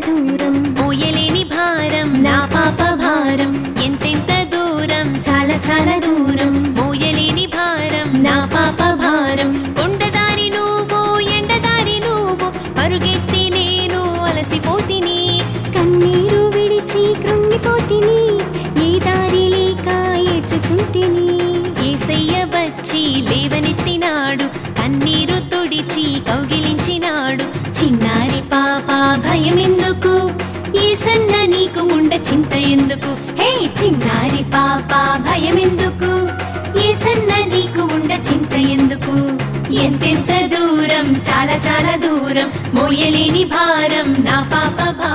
దూరం మోయలేని భారం నా పాప భారం ఎంతెంత దూరం చాలా చాలా దూరం మోయలేని భారం నా పాప భారం కొండదారి నువ్వు ఎండదారి నువ్వు పరుగెత్తి నేను అలసిపోతిని కన్నీరు విడిచి కృంగిపోతిని ఏ దారి లేక ఏడ్చుచుంటిని ఏసయ్య వచ్చి లేవనెత్తినాడు కన్నీరు తుడిచి కౌగిలించినాడు చిన్నారి పాప భయమెందుకు ఏసన్న నీకు ఉండ చింత ఎందుకు హే చిన్నారి పాప భయమెందుకు ఏసన్న నీకు ఉండ చింత ఎందుకు ఎంతెంత దూరం చాలా చాలా దూరం మోయలేని భారం నా పాప భారం